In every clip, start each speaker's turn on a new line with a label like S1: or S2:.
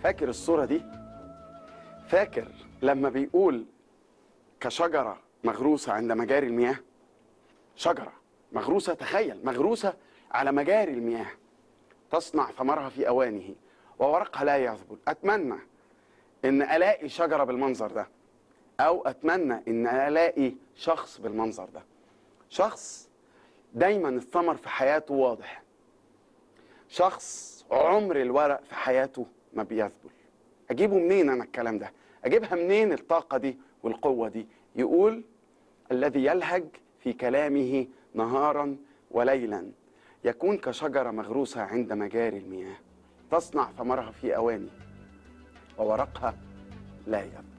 S1: فاكر الصورة دي فاكر لما بيقول كشجرة مغروسة عند مجاري المياه شجرة مغروسة تخيل مغروسة على مجاري المياه تصنع ثمرها في أوانه وورقها لا يذبل أتمنى إن ألاقي شجرة بالمنظر ده أو أتمنى إن ألاقي شخص بالمنظر ده شخص دايما الثمر في حياته واضح شخص عمر الورق في حياته ما بيذبل اجيبه منين انا الكلام ده اجيبها منين الطاقه دي والقوه دي يقول الذي يلهج في كلامه نهارا وليلا يكون كشجره مغروسه عند مجاري المياه تصنع ثمرها في اواني وورقها لا يذبل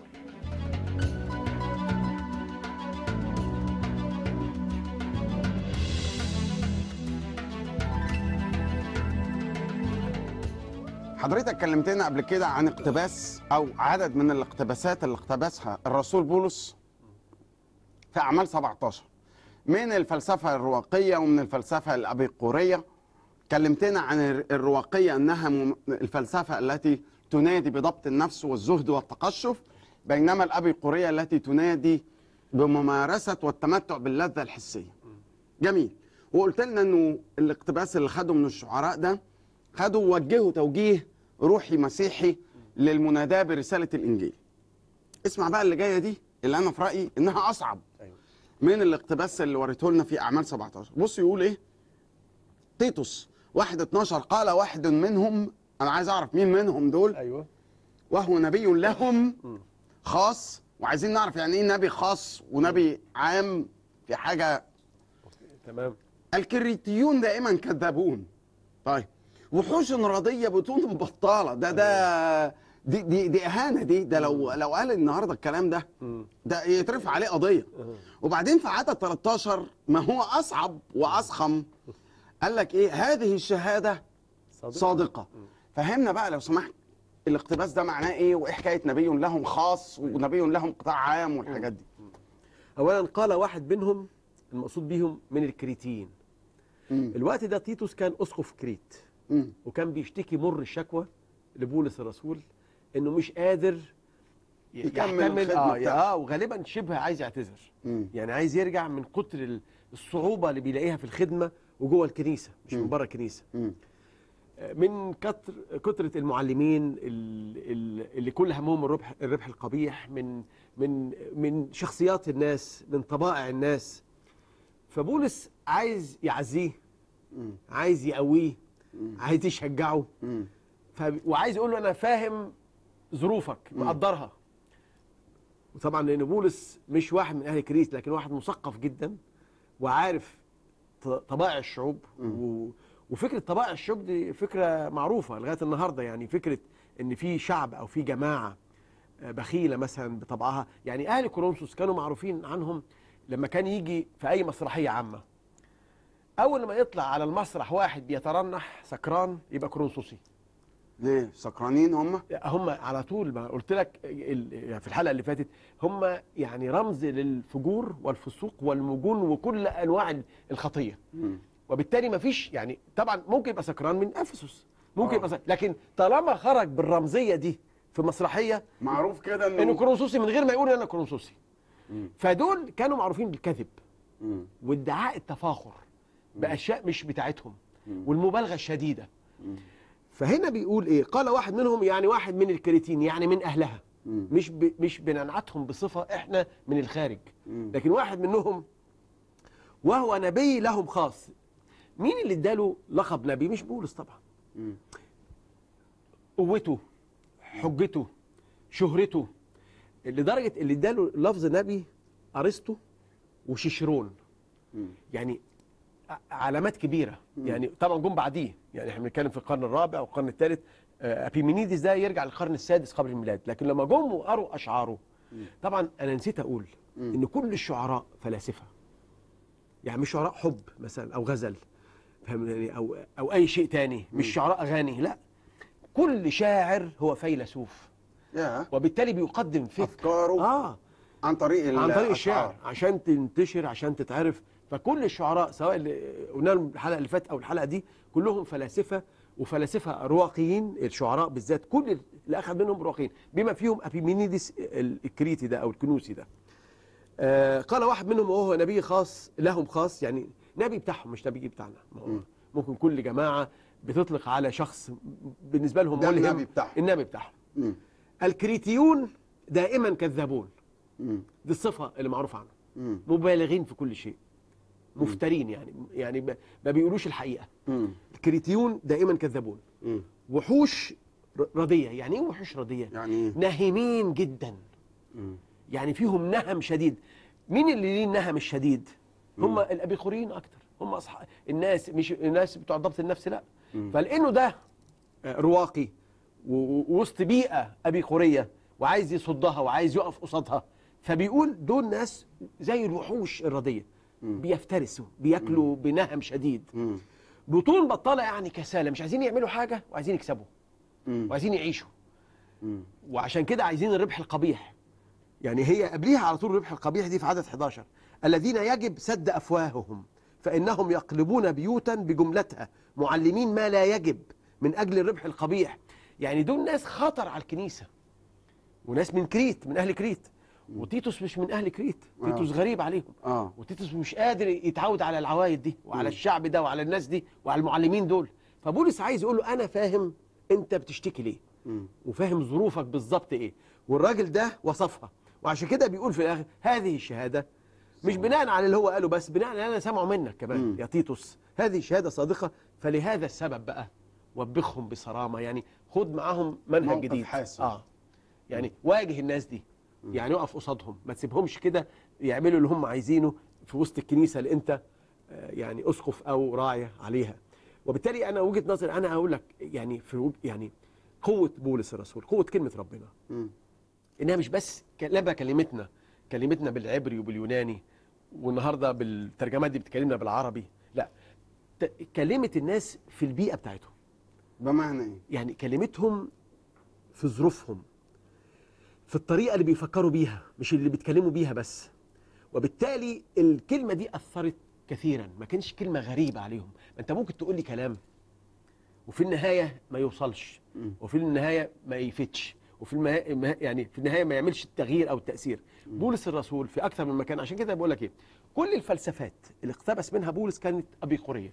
S1: حضرتك كلمتنا قبل كده عن اقتباس او عدد من الاقتباسات اللي اقتبسها الرسول بولس في اعمال 17 من الفلسفه الرواقيه ومن الفلسفه الابيقوريه كلمتنا عن الرواقيه انها مم- الفلسفه التي تنادي بضبط النفس والزهد والتقشف بينما الابيقوريه التي تنادي بممارسه والتمتع باللذه الحسيه جميل وقلت لنا انه الاقتباس اللي خده من الشعراء ده خدوا وجهوا توجيه روحي مسيحي للمناداة برسالة الإنجيل اسمع بقى اللي جاية دي اللي أنا في رأيي إنها أصعب
S2: أيوة.
S1: من الاقتباس اللي وريته لنا في أعمال 17 بص يقول إيه تيتوس واحد 12 قال واحد منهم أنا عايز أعرف مين منهم دول
S2: ايوه
S1: وهو نبي لهم خاص وعايزين نعرف يعني إيه نبي خاص ونبي عام في حاجة
S2: تمام
S1: الكريتيون دائما كذابون طيب وحوش رضيه بطون بطاله ده ده دي دي دي اهانه دي ده لو لو قال النهارده الكلام ده
S2: مم.
S1: ده يترفع عليه قضيه وبعدين في عدد 13 ما هو اصعب واضخم قال لك ايه هذه الشهاده
S2: صادق
S1: صادقه فهمنا بقى لو سمحت الاقتباس ده معناه ايه وايه حكايه نبي لهم خاص ونبي لهم قطاع عام والحاجات دي
S2: اولا قال واحد منهم المقصود بهم من الكريتيين
S1: مم.
S2: الوقت ده تيتوس كان اسقف كريت
S1: مم.
S2: وكان بيشتكي مر الشكوى لبولس الرسول انه مش قادر ي-
S1: يكمل
S2: يحتمل
S1: الخدمة
S2: اه
S1: بتاعته.
S2: اه وغالبا شبه عايز يعتذر
S1: مم.
S2: يعني عايز يرجع من كتر ال- الصعوبه اللي بيلاقيها في الخدمه وجوه الكنيسه مش من بره الكنيسه
S1: مم.
S2: من كتر كترة المعلمين ال- ال- اللي كل همهم الربح الربح القبيح من من من شخصيات الناس من طبائع الناس فبولس عايز يعزيه
S1: مم.
S2: عايز يقويه عايز يشجعه
S1: مم.
S2: ف... وعايز يقول له انا فاهم ظروفك مقدرها وطبعا لان بولس مش واحد من اهل كريس لكن واحد مثقف جدا وعارف ط- طبائع الشعوب و... وفكره طبائع الشعوب دي فكره معروفه لغايه النهارده يعني فكره ان في شعب او في جماعه آه، بخيله مثلا بطبعها يعني اهل كورنثوس كانوا معروفين عنهم لما كان يجي في اي مسرحيه عامه اول ما يطلع على المسرح واحد بيترنح سكران يبقى كورنثوسي
S1: ليه سكرانين هم
S2: هم على طول ما قلت لك ال- يعني في الحلقه اللي فاتت هم يعني رمز للفجور والفسوق والمجون وكل انواع الخطيه وبالتالي ما فيش يعني طبعا ممكن يبقى سكران من افسس ممكن
S1: آه.
S2: يبقى سك... لكن طالما خرج بالرمزيه دي في مسرحيه
S1: معروف كده
S2: انه
S1: انه
S2: كورنثوسي من غير ما يقول انا كورنثوسي فدول كانوا معروفين بالكذب
S1: مم.
S2: وادعاء التفاخر باشياء مش بتاعتهم والمبالغه الشديده فهنا بيقول ايه قال واحد منهم يعني واحد من الكريتين يعني من اهلها
S1: مم.
S2: مش ب... مش بننعتهم بصفه احنا من الخارج
S1: مم.
S2: لكن واحد منهم وهو نبي لهم خاص مين اللي اداله لقب نبي مش بولس طبعا
S1: مم.
S2: قوته حجته شهرته لدرجه اللي اداله لفظ نبي ارسطو وشيشرون
S1: مم.
S2: يعني ع- علامات كبيره يعني طبعا جم بعديه يعني احنا بنتكلم في القرن الرابع والقرن الثالث آه، ابيمينيدس ده يرجع للقرن السادس قبل الميلاد لكن لما جم وقروا اشعاره طبعا انا نسيت اقول ان كل الشعراء فلاسفه يعني مش شعراء حب مثلا او غزل فاهمني او او اي شيء تاني مش شعراء اغاني لا كل شاعر هو فيلسوف
S1: يا
S2: وبالتالي بيقدم فكر
S1: افكاره
S2: اه
S1: عن طريق
S2: عن طريق
S1: الأشعار.
S2: الشعر عشان تنتشر عشان تتعرف فكل الشعراء سواء اللي قلنا لهم الحلقه اللي فاتت او الحلقه دي كلهم فلاسفه وفلاسفه رواقيين الشعراء بالذات كل اللي اخذ منهم رواقيين بما فيهم ابيمينيدس الكريتي ده او الكنوسي ده آه، قال واحد منهم وهو نبي خاص لهم خاص يعني نبي بتاعهم مش نبي بتاعنا ما هو ممكن كل جماعه بتطلق على شخص بالنسبه لهم
S1: ده
S2: ملهم
S1: النبي بتاعهم.
S2: النبي بتاعهم
S1: مم.
S2: الكريتيون دائما كذابون
S1: مم.
S2: دي الصفه اللي معروف عنهم
S1: مم.
S2: مبالغين في كل شيء مفترين يعني يعني ب- ما بيقولوش الحقيقه
S1: مم.
S2: الكريتيون دائما كذابون
S1: مم.
S2: وحوش ر- رديه يعني ايه وحوش رديه
S1: يعني ايه؟
S2: ناهمين جدا
S1: مم.
S2: يعني فيهم نهم شديد مين اللي ليه النهم الشديد هم الابيخوريين اكتر هم اصحاب الناس مش الناس بتوع ضبط النفس لا فلانه ده آه، رواقي و- و- ووسط بيئه ابيخوريه وعايز يصدها وعايز يقف قصادها فبيقول دول ناس زي الوحوش الرديه بيفترسوا بياكلوا بنهم شديد
S1: مم.
S2: بطون بطاله يعني كساله مش عايزين يعملوا حاجه وعايزين يكسبوا
S1: مم.
S2: وعايزين يعيشوا
S1: مم.
S2: وعشان كده عايزين الربح القبيح يعني هي قبليها على طول الربح القبيح دي في عدد 11 الذين يجب سد افواههم فانهم يقلبون بيوتا بجملتها معلمين ما لا يجب من اجل الربح القبيح يعني دول ناس خطر على الكنيسه وناس من كريت من اهل كريت وتيتوس مش من اهل كريت تيتوس غريب عليهم
S1: اه
S2: وتيتوس مش قادر يتعود على العوايد دي وعلى الشعب ده وعلى الناس دي وعلى المعلمين دول فبولس عايز يقول له انا فاهم انت بتشتكي ليه
S1: مم.
S2: وفاهم ظروفك بالظبط ايه والراجل ده وصفها وعشان كده بيقول في الاخر هذه الشهاده مش بناء على اللي هو قاله بس بناء على اللي انا سامعه منك كمان
S1: مم.
S2: يا تيتوس هذه شهاده صادقه فلهذا السبب بقى وبخهم بصرامه يعني خد معاهم منهج
S1: موقف
S2: جديد
S1: حاسم.
S2: اه يعني واجه الناس دي يعني اقف قصادهم ما تسيبهمش كده يعملوا اللي هم عايزينه في وسط الكنيسه اللي انت آه، يعني اسقف او راعي عليها وبالتالي انا وجهه نظري انا اقول لك يعني في وج- يعني قوه بولس الرسول قوه كلمه ربنا
S1: مم.
S2: انها مش بس كلمه كلمتنا كلمتنا بالعبري وباليوناني والنهارده بالترجمات دي بتكلمنا بالعربي لا ت- كلمت الناس في البيئه بتاعتهم
S1: بمعنى ايه؟
S2: يعني كلمتهم في ظروفهم في الطريقه اللي بيفكروا بيها مش اللي بيتكلموا بيها بس وبالتالي الكلمه دي اثرت كثيرا ما كانش كلمه غريبه عليهم ما انت ممكن تقول لي كلام وفي النهايه ما يوصلش وفي النهايه ما يفتش وفي المها... ما- يعني في النهايه ما يعملش التغيير او التاثير بولس الرسول في اكثر من مكان عشان كده بقول لك ايه كل الفلسفات اللي اقتبس منها بولس كانت ابيقوريه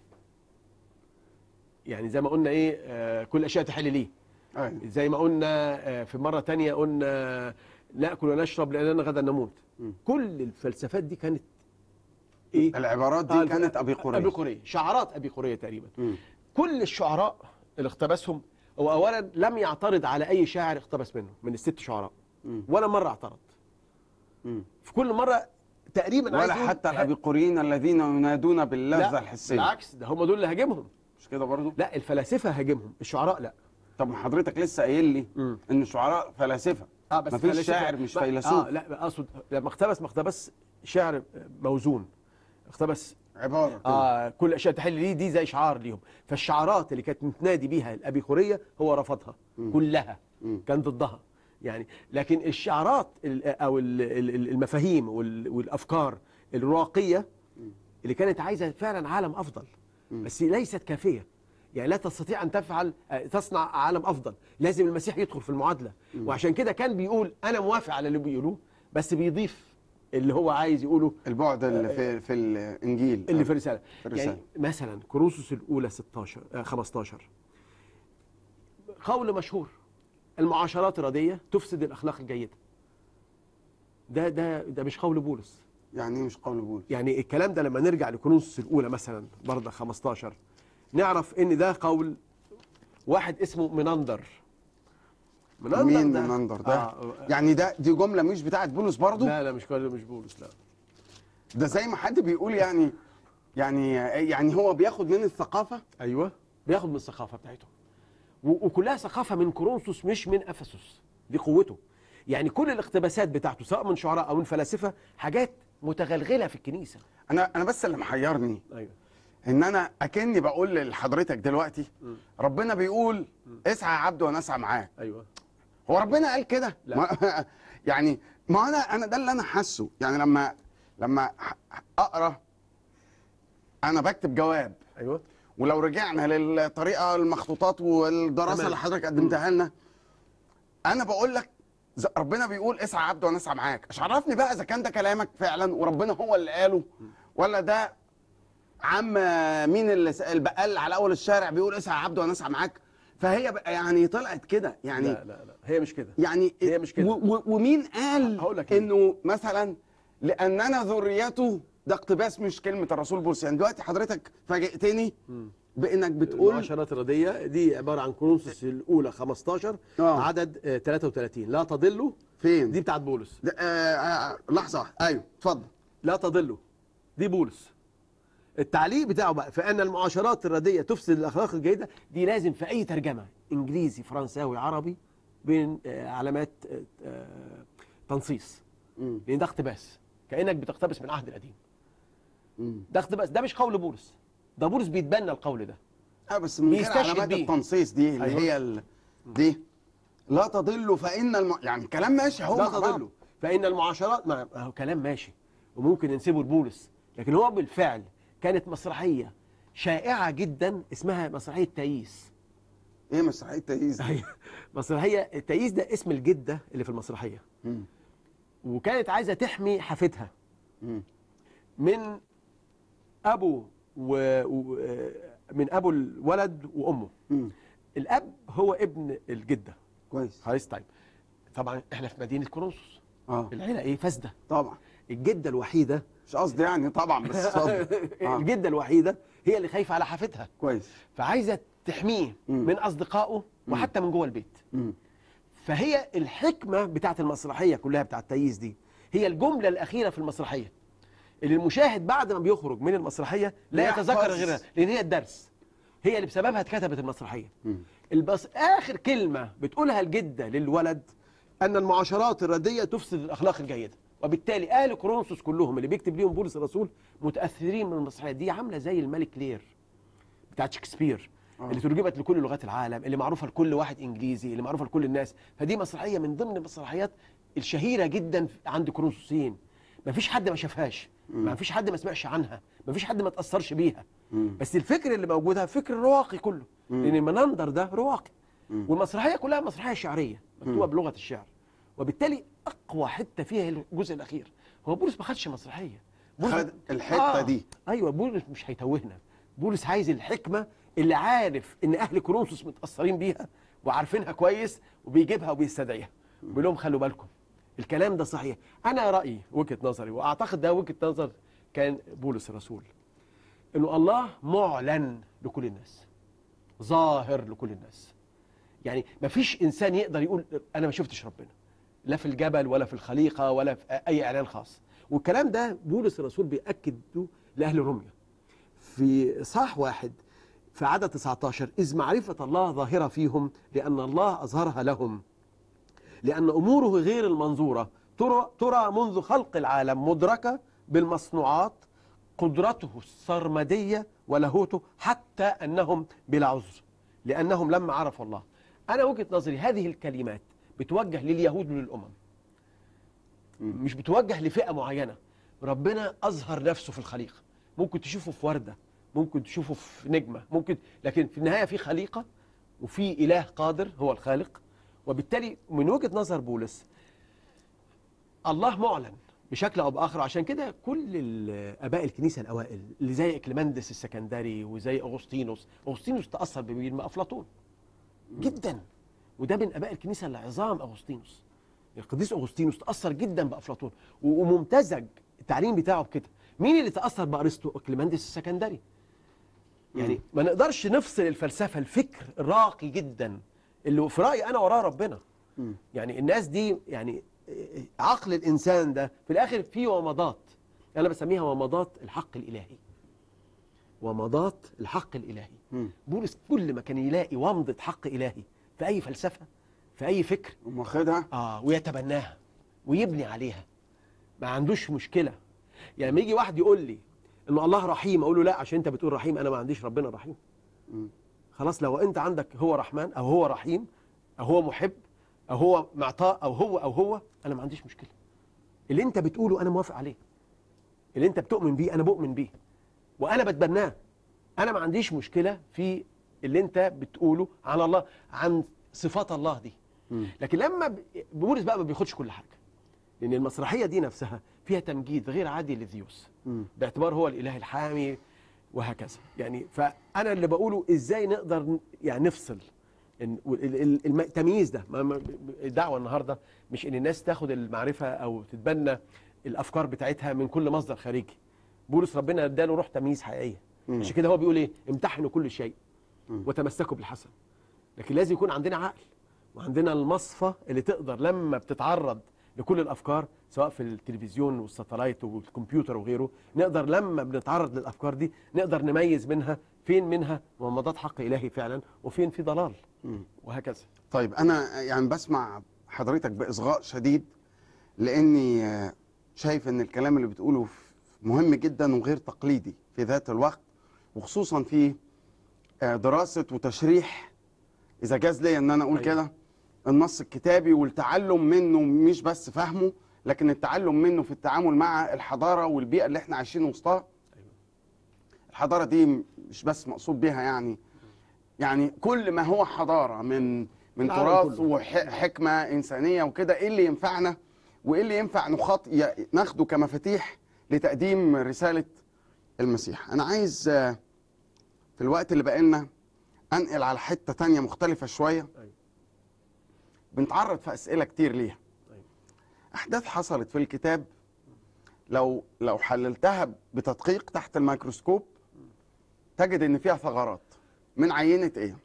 S2: يعني زي ما قلنا ايه آه كل اشياء تحل ليه
S1: ايوه
S2: زي ما قلنا آه، في مرة تانية قلنا نأكل ونشرب لأننا غدا نموت كل الفلسفات دي كانت إيه؟
S1: العبارات دي
S2: آه،
S1: كانت ابيقوريه
S2: أبيقورية شعارات أبيقورية تقريبا
S1: مم.
S2: كل الشعراء اللي اقتبسهم هو أولا لم يعترض على أي شاعر اقتبس منه من الست شعراء
S1: مم.
S2: ولا مرة اعترض
S1: مم.
S2: في كل مرة تقريبا عايز
S1: ولا
S2: يقول-
S1: حتى الابيقوريين الذين ينادون باللذه
S2: لا
S1: الحسيه
S2: بالعكس ده هم دول اللي هاجمهم
S1: مش كده برضو
S2: لا الفلاسفة هاجمهم الشعراء لا
S1: طب ما حضرتك لسه قايل لي
S2: مم.
S1: ان الشعراء فلاسفه
S2: اه بس
S1: مفيش
S2: فلاسفة-
S1: شاعر مش
S2: ما-
S1: فيلسوف
S2: اه لا اقصد لما اقتبس ما اقتبس شعر موزون اقتبس
S1: عباره كده.
S2: آه كل اشياء تحل ليه دي زي شعار ليهم فالشعارات اللي كانت بتنادي بيها الابيخوريه هو رفضها كلها
S1: مم.
S2: كان ضدها يعني لكن الشعارات ال- او ال- ال- المفاهيم وال- والافكار الراقيه اللي كانت عايزه فعلا عالم افضل بس ليست كافيه يعني لا تستطيع ان تفعل آه، تصنع عالم افضل لازم المسيح يدخل في المعادله وعشان كده كان بيقول انا موافق على اللي بيقولوه بس بيضيف اللي هو عايز يقوله
S1: البعد اللي في في الانجيل
S2: اللي في الرساله
S1: في الرسالة.
S2: يعني مثلا كورنثوس الاولى 16 آه، 15 قول مشهور المعاشرات الرديه تفسد الاخلاق الجيده ده ده ده مش قول بولس
S1: يعني ايه مش قول بولس
S2: يعني الكلام ده لما نرجع لكورنثوس الاولى مثلا برضه 15 نعرف ان ده قول واحد اسمه منندر
S1: مين
S2: ده-
S1: منندر ده
S2: آه
S1: يعني ده دي جمله مش بتاعت بولس برضو
S2: لا لا مش قول مش بولس لا
S1: ده زي ما حد بيقول يعني يعني يعني هو بياخد من الثقافه
S2: ايوه بياخد من الثقافه بتاعتهم و- وكلها ثقافه من كورنثوس مش من افسس دي قوته يعني كل الاقتباسات بتاعته سواء من شعراء او من فلاسفه حاجات متغلغله في الكنيسه
S1: انا انا بس اللي محيرني
S2: ايوه
S1: ان انا اكني بقول لحضرتك دلوقتي ربنا بيقول اسعى يا عبد وانا اسعى معاك
S2: ايوه
S1: هو ربنا قال كده
S2: لا.
S1: ما يعني ما انا انا ده اللي انا حاسه يعني لما لما ح- اقرا انا بكتب جواب
S2: ايوه
S1: ولو رجعنا للطريقه المخطوطات والدراسه
S2: تمام.
S1: اللي حضرتك قدمتها لنا انا بقول لك ز- ربنا بيقول اسعى عبد وانا اسعى معاك مش عرفني بقى اذا كان ده كلامك فعلا وربنا هو اللي قاله ولا ده عم مين اللي س- البقال على اول الشارع بيقول اسعى عبد وانا اسعى معاك فهي بقى يعني طلعت كده يعني
S2: لا لا لا هي مش كده
S1: يعني
S2: هي مش كده.
S1: و- و- ومين قال
S2: هقول لك إيه.
S1: انه مثلا لاننا ذريته ده اقتباس مش كلمه الرسول بولس يعني دلوقتي حضرتك فاجئتني بانك بتقول
S2: المؤشرات الرديه دي عباره عن كورنثوس الاولى 15
S1: آه.
S2: عدد آه، 33 لا تضلوا
S1: فين
S2: دي بتاعت بولس
S1: ده آه آه لحظه واحدة. ايوه اتفضل
S2: لا تضلوا دي بولس التعليق بتاعه بقى فان المعاشرات الرديه تفسد الاخلاق الجيده دي لازم في اي ترجمه انجليزي فرنساوي عربي بين آه، علامات آه، آه، تنصيص
S1: مم.
S2: لان ده اقتباس كانك بتقتبس من العهد القديم
S1: مم.
S2: ده اقتباس ده مش قول بولس ده بولس بيتبنى القول ده
S1: اه بس من غير
S2: بيستشهد
S1: علامات
S2: بيه.
S1: التنصيص دي اللي
S2: أيوة.
S1: هي ال... دي لا تضلوا فان الم... يعني كلام ماشي اهو
S2: لا
S1: مع بعض.
S2: تضلوا فان المعاشرات ما هو كلام ماشي وممكن ننسبه لبولس لكن هو بالفعل كانت مسرحيه شائعه جدا اسمها مسرحيه تاييس
S1: ايه مسرحيه تأييز
S2: أيوة. مسرحيه التاييس ده اسم الجده اللي في المسرحيه
S1: مم.
S2: وكانت عايزه تحمي حفيدها
S1: مم.
S2: من ابو و... و... من ابو الولد وامه
S1: مم.
S2: الاب هو ابن الجده
S1: كويس
S2: خلاص طيب طبعا احنا في مدينه كورنثوس
S1: اه
S2: العيله ايه فاسده
S1: طبعا
S2: الجده الوحيده
S1: مش قصدي يعني طبعا بس اتفضل آه.
S2: الجده الوحيده هي اللي خايفه على حفيدها
S1: كويس
S2: فعايزه تحميه
S1: مم.
S2: من اصدقائه وحتى من جوه البيت
S1: مم.
S2: فهي الحكمه بتاعت المسرحيه كلها بتاعت التأييس دي هي الجمله الاخيره في المسرحيه اللي المشاهد بعد ما بيخرج من المسرحيه لا
S1: يحفظ.
S2: يتذكر غيرها لان هي الدرس هي اللي بسببها اتكتبت المسرحيه
S1: مم.
S2: البس اخر كلمه بتقولها الجده للولد ان المعاشرات الرديه تفسد الاخلاق الجيده وبالتالي اهل كورنثوس كلهم اللي بيكتب ليهم بولس الرسول متاثرين من المسرحيه دي عامله زي الملك لير بتاعت شكسبير
S1: آه.
S2: اللي ترجمت لكل لغات العالم اللي معروفه لكل واحد انجليزي اللي معروفه لكل الناس فدي مسرحيه من ضمن المسرحيات الشهيره جدا عند كورنثوسيين ما فيش حد ما شافهاش ما فيش حد ما سمعش عنها ما فيش حد ما تاثرش بيها
S1: مم.
S2: بس الفكر اللي موجودها فكر رواقي كله لان المنندر ده رواقي والمسرحيه كلها مسرحيه شعريه مكتوبه بلغه الشعر وبالتالي اقوى حته فيها هي الجزء الاخير هو بولس ما خدش مسرحيه بولس
S1: خد الحتة دي.
S2: ايوه بولس مش هيتوهنا بولس عايز الحكمه اللي عارف ان اهل كورنثوس متاثرين بيها وعارفينها كويس وبيجيبها وبيستدعيها بيقول لهم خلوا بالكم الكلام ده صحيح انا رايي وجهه نظري واعتقد ده وجهه نظر كان بولس الرسول انه الله معلن لكل الناس ظاهر لكل الناس يعني ما فيش انسان يقدر يقول انا ما شفتش ربنا لا في الجبل ولا في الخليقه ولا في اي اعلان خاص والكلام ده بولس الرسول بياكده لاهل روميا في صح واحد في عدد 19 إذ معرفة الله ظاهرة فيهم لأن الله أظهرها لهم لأن أموره غير المنظورة ترى, ترى منذ خلق العالم مدركة بالمصنوعات قدرته السرمدية ولاهوته حتى أنهم بلا عذر لأنهم لما عرفوا الله أنا وجهة نظري هذه الكلمات بتوجه لليهود وللأمم مش بتوجه لفئة معينة ربنا أظهر نفسه في الخليقة ممكن تشوفه في وردة ممكن تشوفه في نجمة ممكن لكن في النهاية في خليقة وفي إله قادر هو الخالق وبالتالي من وجهة نظر بولس الله معلن بشكل او باخر عشان كده كل ال- اباء الكنيسه الاوائل اللي زي اكليماندس السكندري وزي اغسطينوس اغسطينوس تاثر بمين افلاطون جدا وده من اباء الكنيسه العظام اغسطينوس القديس اغسطينوس تاثر جدا بافلاطون و- وممتزج التعليم بتاعه بكده مين اللي تاثر بارسطو اكليماندس السكندري يعني ما نقدرش نفصل الفلسفه الفكر الراقي جدا اللي في رايي انا وراه ربنا يعني الناس دي يعني عقل الانسان ده في الاخر فيه ومضات انا بسميها ومضات الحق الالهي ومضات الحق الالهي
S1: مم.
S2: بولس كل ما كان يلاقي ومضه حق الهي في اي فلسفه في اي فكر
S1: قوم واخدها
S2: اه ويتبناها ويبني عليها ما عندوش مشكله يعني لما يجي واحد يقول لي ان الله رحيم اقول له لا عشان انت بتقول رحيم انا ما عنديش ربنا رحيم
S1: مم.
S2: خلاص لو انت عندك هو رحمن او هو رحيم او هو محب او هو معطاء او هو او هو انا ما عنديش مشكله اللي انت بتقوله انا موافق عليه اللي انت بتؤمن بيه انا بؤمن بيه وانا بتبناه انا ما عنديش مشكله في اللي انت بتقوله عن الله عن صفات الله دي لكن لما ب- بولس بقى ما بياخدش كل حاجه لان المسرحيه دي نفسها فيها تمجيد غير عادي لذيوس باعتبار هو الاله الحامي وهكذا يعني فانا اللي بقوله ازاي نقدر ن- يعني نفصل إن ال- ال- الم- التمييز ده ما- ما- الدعوه النهارده مش ان الناس تاخد المعرفه او تتبنى الافكار بتاعتها من كل مصدر خارجي بولس ربنا اداله روح تمييز حقيقيه عشان كده هو بيقول ايه امتحنوا كل شيء وتمسكوا بالحسن لكن لازم يكون عندنا عقل وعندنا المصفى اللي تقدر لما بتتعرض لكل الافكار سواء في التلفزيون والساتلايت والكمبيوتر وغيره نقدر لما بنتعرض للافكار دي نقدر نميز منها فين منها ممضات حق الهي فعلا وفين في ضلال وهكذا
S1: طيب انا يعني بسمع حضرتك باصغاء شديد لاني آه، شايف ان الكلام اللي بتقوله ف- مهم جدا وغير تقليدي في ذات الوقت وخصوصا في آه، دراسه وتشريح اذا جاز لي ان انا اقول
S2: أيوة.
S1: كده النص الكتابي والتعلم منه مش بس فهمه لكن التعلم منه في التعامل مع الحضاره والبيئه اللي احنا عايشين وسطها الحضاره دي م- مش بس مقصود بيها يعني يعني كل ما هو حضاره من من
S2: العالم
S1: تراث
S2: كله.
S1: وحكمه انسانيه وكده ايه اللي ينفعنا وايه اللي ينفع نخاط ي- ناخده كمفاتيح لتقديم رساله المسيح انا عايز آه، في الوقت اللي بقى لنا انقل على حته تانية مختلفه شويه
S2: أيوة.
S1: بنتعرض في اسئله كتير ليها
S2: أيوة.
S1: احداث حصلت في الكتاب لو لو حللتها بتدقيق تحت الميكروسكوب تجد ان فيها ثغرات من عينه ايه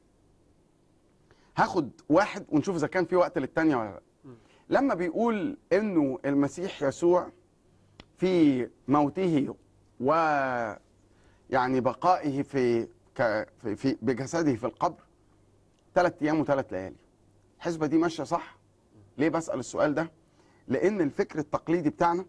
S1: هاخد واحد ونشوف اذا كان في وقت للتانية ولا لا لما بيقول انه المسيح يسوع في موته و يعني بقائه في ك في, في بجسده في القبر ثلاث ايام وثلاث ليالي الحسبه دي ماشيه صح ليه بسال السؤال ده لان الفكر التقليدي بتاعنا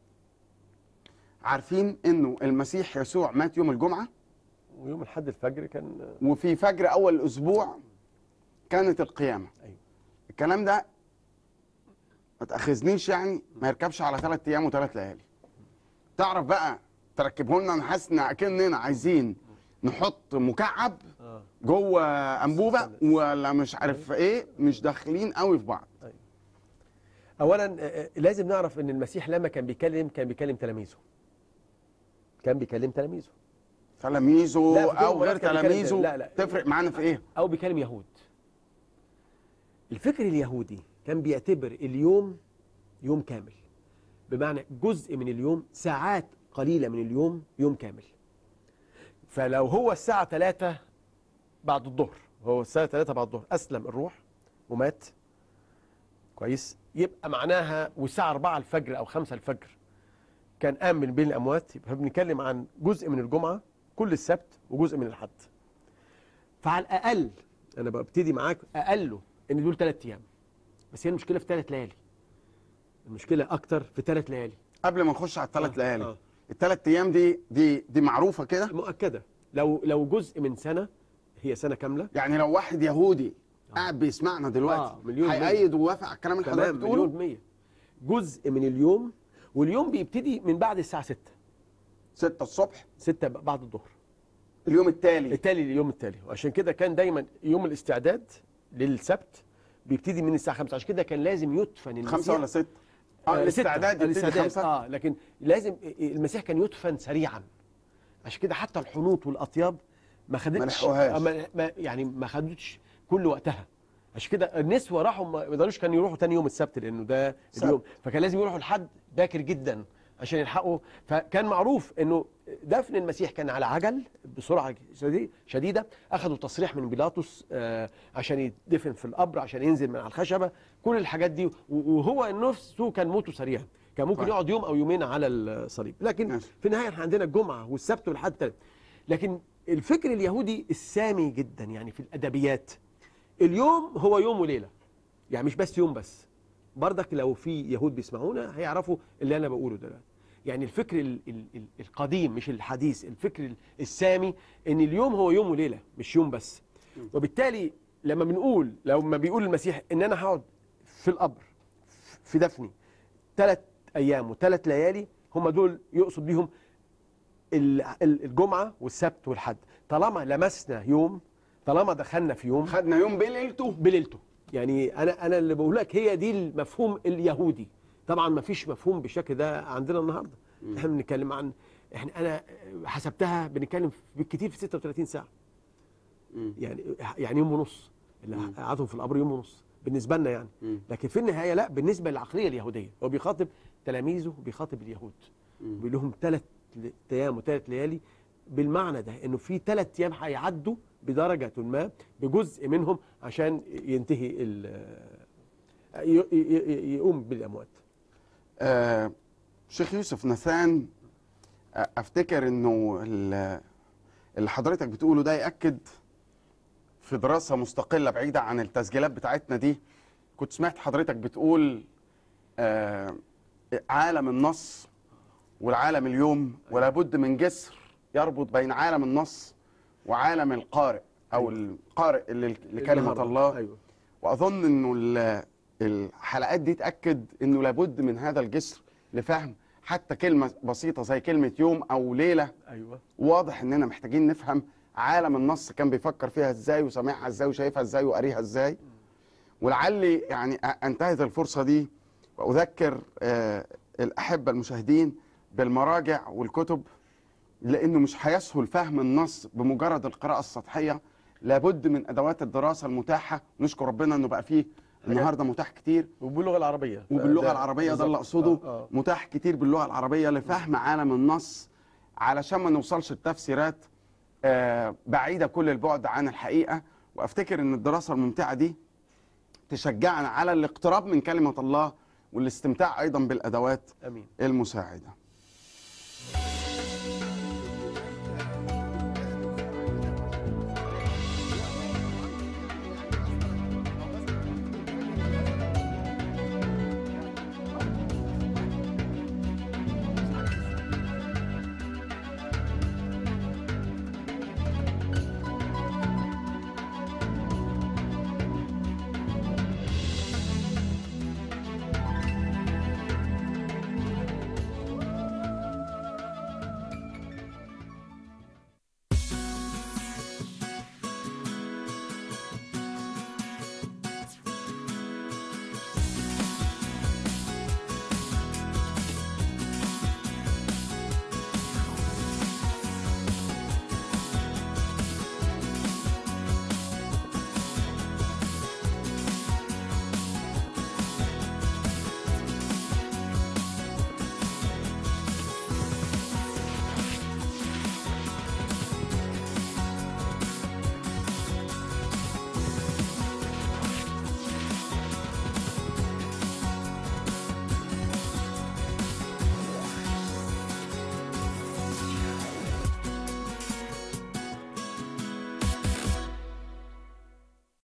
S1: عارفين انه المسيح يسوع مات يوم الجمعه
S2: ويوم الحد الفجر كان
S1: وفي فجر اول الاسبوع كانت القيامه
S2: أيوة.
S1: الكلام ده ما تاخذنيش يعني ما يركبش على ثلاث ايام وثلاث ليالي تعرف بقى تركبه لنا انا حاسس ان اكننا عايزين نحط مكعب
S2: آه.
S1: جوه انبوبه ولا مش عارف ايه مش داخلين قوي في بعض
S2: اولا آه، آه، لازم نعرف ان المسيح لما كان بيكلم كان بيكلم تلاميذه كان بيكلم تلاميذه
S1: تلاميذه
S2: لا، في كل
S1: او غير
S2: مرات كان بيتكلم
S1: تلاميذه
S2: لا، لا.
S1: تفرق معانا في ايه
S2: او بيكلم يهود الفكر اليهودي كان بيعتبر اليوم يوم كامل بمعنى جزء من اليوم ساعات قليلة من اليوم يوم كامل فلو هو الساعة 3 بعد الظهر هو الساعة 3 بعد الظهر أسلم الروح ومات كويس يبقى معناها والساعة 4 الفجر أو 5 الفجر كان قام من بين الأموات يبقى بنتكلم عن جزء من الجمعة كل السبت وجزء من الحد فعلى الأقل أنا ببتدي معاك أقله إن دول ثلاث أيام بس هي المشكلة في ثلاث ليالي المشكلة أكتر في ثلاث ليالي
S1: قبل ما نخش على الثلاث
S2: آه،
S1: ليالي
S2: آه.
S1: الثلاث ايام دي دي دي معروفه كده
S2: مؤكدة لو لو جزء من سنة هي سنة كاملة
S1: يعني لو واحد يهودي قاعد بيسمعنا دلوقتي
S2: آه، مليون مية.
S1: هيأيد ووافق على الكلام اللي حضرتك
S2: تمام مليون
S1: بتقوله
S2: مية جزء من اليوم واليوم بيبتدي من بعد الساعة 6
S1: 6 الصبح
S2: 6 بعد الظهر
S1: اليوم التالي
S2: التالي اليوم التالي وعشان كده كان دايما يوم الاستعداد للسبت بيبتدي من الساعة 5 عشان كده كان لازم يدفن المسيح
S1: خمسة ولا ستة؟ اه
S2: آه،
S1: الاستعداد
S2: ستة.
S1: يبتدي
S2: الاستعداد،
S1: خمسة
S2: اه لكن لازم المسيح كان يدفن سريعا عشان كده حتى الحنوط والاطياب ما خدتش
S1: ما لحقوهاش.
S2: آه، ما ما- يعني ما خدتش كل وقتها عشان كده النسوه راحوا ما يقدروش كانوا يروحوا تاني يوم السبت لانه ده
S1: سبت.
S2: اليوم فكان لازم يروحوا لحد باكر جدا عشان يلحقوا فكان معروف انه دفن المسيح كان على عجل بسرعه شدي- شديده اخذوا تصريح من بيلاطس آه، عشان يدفن في القبر عشان ينزل من على الخشبه كل الحاجات دي و- وهو نفسه كان موته سريع كان ممكن
S1: طيب.
S2: يقعد يوم او يومين على الصليب لكن
S1: ماشي.
S2: في النهايه احنا عندنا الجمعه والسبت والحد التالت. لكن الفكر اليهودي السامي جدا يعني في الادبيات اليوم هو يوم وليله يعني مش بس يوم بس برضك لو في يهود بيسمعونا هيعرفوا اللي انا بقوله دلوقتي يعني الفكر ال ال ال القديم مش الحديث الفكر ال- السامي ان اليوم هو يوم وليله مش يوم بس وبالتالي لما بنقول لما بيقول المسيح ان انا هقعد في القبر في دفني ثلاث ايام وثلاث ليالي هم دول يقصد بيهم ال- ال- الجمعه والسبت والحد طالما لمسنا يوم طالما دخلنا في يوم
S1: خدنا يوم بليلته
S2: بليلته يعني انا انا اللي بقول لك هي دي المفهوم اليهودي طبعا ما فيش مفهوم بالشكل ده عندنا النهارده احنا بنتكلم عن احنا انا حسبتها بنتكلم بالكتير في 36 ساعه
S1: مم.
S2: يعني يعني يوم ونص اللي قعدهم في القبر يوم ونص بالنسبه لنا يعني
S1: مم.
S2: لكن في النهايه لا بالنسبه للعقليه اليهوديه هو بيخاطب تلاميذه وبيخاطب اليهود بيقول لهم ثلاث ايام وثلاث ليالي بالمعنى ده انه في ثلاث ايام هيعدوا بدرجه ما بجزء منهم عشان ينتهي ال- ي- ي- ي- يقوم بالاموات
S1: آه شيخ يوسف نثان آه، افتكر انه ال- اللي حضرتك بتقوله ده ياكد في دراسه مستقله بعيده عن التسجيلات بتاعتنا دي كنت سمعت حضرتك بتقول آه عالم النص والعالم اليوم ولا بد من جسر يربط بين عالم النص وعالم القارئ او القارئ اللي لكلمه
S2: النهاردة.
S1: الله
S2: ايوه
S1: واظن انه ال- الحلقات دي تاكد انه لابد من هذا الجسر لفهم حتى كلمه بسيطه زي كلمه يوم او ليله
S2: ايوه
S1: واضح اننا محتاجين نفهم عالم النص كان بيفكر فيها ازاي وسامعها ازاي وشايفها ازاي وقاريها ازاي ولعلي يعني أ- انتهز الفرصه دي واذكر آه، الاحبه المشاهدين بالمراجع والكتب لانه مش هيسهل فهم النص بمجرد القراءه السطحيه لابد من ادوات الدراسه المتاحه نشكر ربنا انه بقى فيه النهارده متاح كتير
S2: وباللغه العربيه
S1: وباللغه
S2: ده-
S1: العربيه ده اللي
S2: بالظبط.
S1: اقصده
S2: آه، آه.
S1: متاح كتير باللغه العربيه لفهم عالم النص علشان ما نوصلش لتفسيرات آه، بعيده كل البعد عن الحقيقه وافتكر ان الدراسه الممتعه دي تشجعنا على الاقتراب من كلمه الله والاستمتاع ايضا بالادوات
S2: امين
S1: المساعده